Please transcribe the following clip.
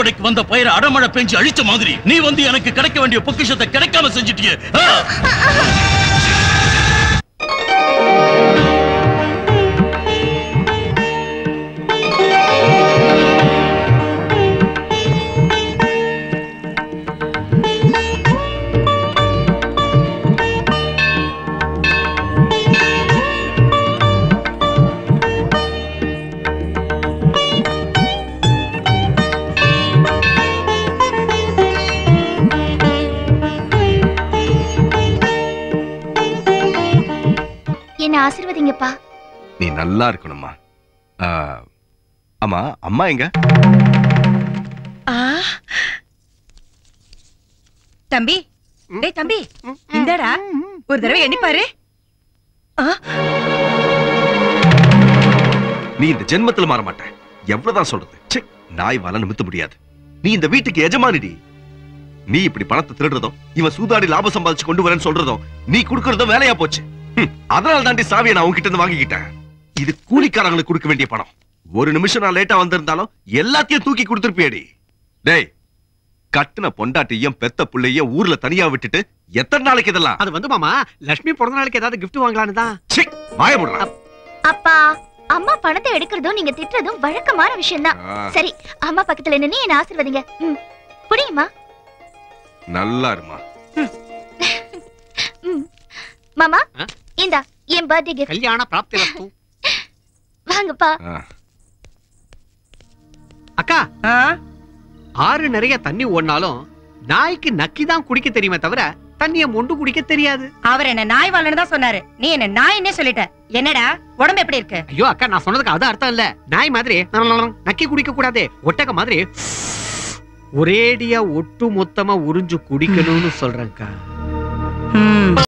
கடைக்கு வந்த பயிரை அடமழை பெஞ்சு அழிச்ச மாதிரி நீ வந்து எனக்கு கிடைக்க வேண்டிய பொக்கிஷத்தை கிடைக்காம செஞ்சுட்டியே ஆ! என்ன ஆசீர்வதிங்கப்பா நீ நல்லா இருக்கணும்மா ஆ, ஆமா அம்மா எங்க ஆ. தம்பி டேய் தம்பி இந்தடா ஒரு தடவை எண்ணி பாரு ஆ, நீ இந்த ஜென்மத்துல மாற மாட்ட எவ்வளவுதான் சொல்றது ச்சே, நாய் வல நிமித்த முடியாது நீ இந்த வீட்டுக்கு எஜமானிடி நீ இப்படி பணத்தை திருடுறதும் இவன் சூதாடி லாபம் சம்பாதிச்சு கொண்டு வரேன்னு சொல்றதும் நீ குடுக்கறதும் வேலையா போச்சு ஹம், அதனால தாண்டி சாவியை நான் உன்கிட்ட இருந்து வாங்கிக்கிட்டேன் இது கூலிக்காரங்களுக்கு கொடுக்க வேண்டிய பணம் ஒரு நிமிஷம் நான் லேட்டா வந்திருந்தாலும் எல்லாத்தையும் தூக்கி கொடுத்துருப்பியடி டேய் கட்டுன பொண்டாட்டியும் பெத்த புள்ளையும் ஊர்ல தனியா விட்டுட்டு எத்தனை நாளைக்கு இதெல்லாம் அது வந்து மாமா லட்சுமி பிறந்த நாளைக்கு ஏதாவது gift வாங்கலான்னு தான் ச்சீ, வாய முடுறா. அப்பா அம்மா பணத்தை எடுக்கிறதும் நீங்க திட்டுறதும் வழக்கமான விஷயம்தான் ஆ, சரி அம்மா பக்கத்துல நின்னு என்ன ஆசீர்வதிங்க ம் புரியுமா நல்லா இருமா ம் மாமா ஆ? இந்தா என் பர்த்டே கிஃப்ட் கல்யாண பிராப்தி வஸ்து வாங்கப்பா ஆ. அக்கா ஆ, ஆறு நிறைய தண்ணி ஓடினாலும் நாய்க்கு நக்கி தான் குடிக்க தெரியுமே தவிர தண்ணிய மொண்டு குடிக்க தெரியாது அவர் என்ன நாய் வாழன்னு தான் சொன்னாரு நீ என்ன நாயின்னே சொல்லிட்ட என்னடா உடம்பு எப்படி இருக்கு ஐயோ அக்கா நான் சொன்னதுக்கு அது அர்த்தம் இல்ல நாய் மாதிரி நக்கி குடிக்க கூடாது ஒட்டக மாதிரி ஒரேடியா ஒட்டு மொத்தமா உறிஞ்சு குடிக்கணும்னு சொல்றேன்க்கா ம்